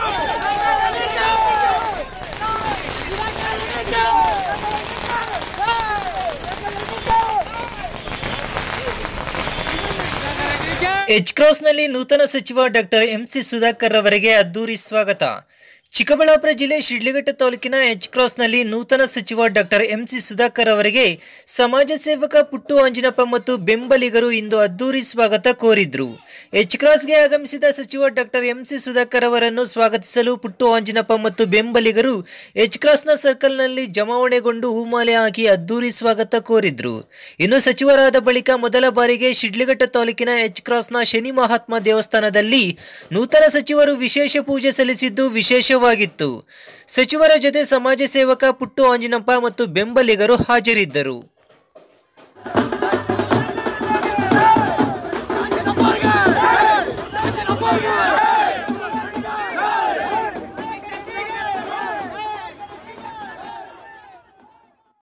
H ಕ್ರಾಸ್ನಲ್ಲಿ ನೂತನ ಸಚಿವ doctor MC Sudhakar ಅವರಿಗೆ ಅದ್ದೂರಿ ಸ್ವಾಗತ ಚಿಕ್ಕಬಳ್ಳಾಪುರ ಜಿಲ್ಲೆ ಶಿಡ್ಲಘಟ್ಟ ತಾಲೂಕಿನ ಎಚ್ ಕ್ರಾಸ್ನಲ್ಲಿ ನೂತನ ಸಚಿವ ಡಾಕ್ಟರ್ ಎಂಸಿ ಸುಧಾಕರ್ ಅವರಿಗೆ ಸಮಾಜ ಸೇವಕ ಪುಟ್ಟು ಅಂಜನಪ್ಪ ಮತ್ತು ಬೆಂಬಲಿಗರು ಇಂದು ಅದ್ದೂರಿ ಸ್ವಾಗತ ಕೋರಿದ್ರು ಎಚ್ ಕ್ರಾಸ್ಗೆ ಆಗಮಿಸಿದ ಸಚಿವ ಡಾಕ್ಟರ್ ಎಂಸಿ ಸುಧಾಕರ್ ಅವರನ್ನು ಸ್ವಾಗತಿಸಲು ಪುಟ್ಟು ಅಂಜನಪ್ಪ ಮತ್ತು ಬೆಂಬಲಿಗರು ಎಚ್ ಕ್ರಾಸ್ನ ಸರ್ಕಲ್ನಲ್ಲಿ ಜಮಾವಣೆಗೊಂಡು ಹೂಮಾಲೆ ಹಾಕಿ ಅದ್ದೂರಿ ಸ್ವಾಗತ ಕೋರಿದ್ರು ಇನ್ನು ಸಚಿವರಾದ ಬಳಿಕ ಮೊದಲ ಬಾರಿಗೆ ಶಿಡ್ಲಘಟ್ಟ ತಾಲೂಕಿನ ಎಚ್ ಕ್ರಾಸ್ನ ಶನಿ ಮಹಾತ್ಮ ದೇವಸ್ಥಾನದಲ್ಲಿ ನೂತನ ಸಚಿವರು ವಿಶೇಷ ಪೂಜೆ ಸಲ್ಲಿಸಿದ್ದು ವಿಶೇಷವಾಗಿತ್ತು ಸಚಿವರ ಜೊತೆ ಸಮಾಜ ಸೇವಕ ಪುಟ್ಟು ಆಂಜಿನಪ್ಪ ಮತ್ತು ಬೆಂಬಲಿಗರು ಹಾಜರಿದ್ದರು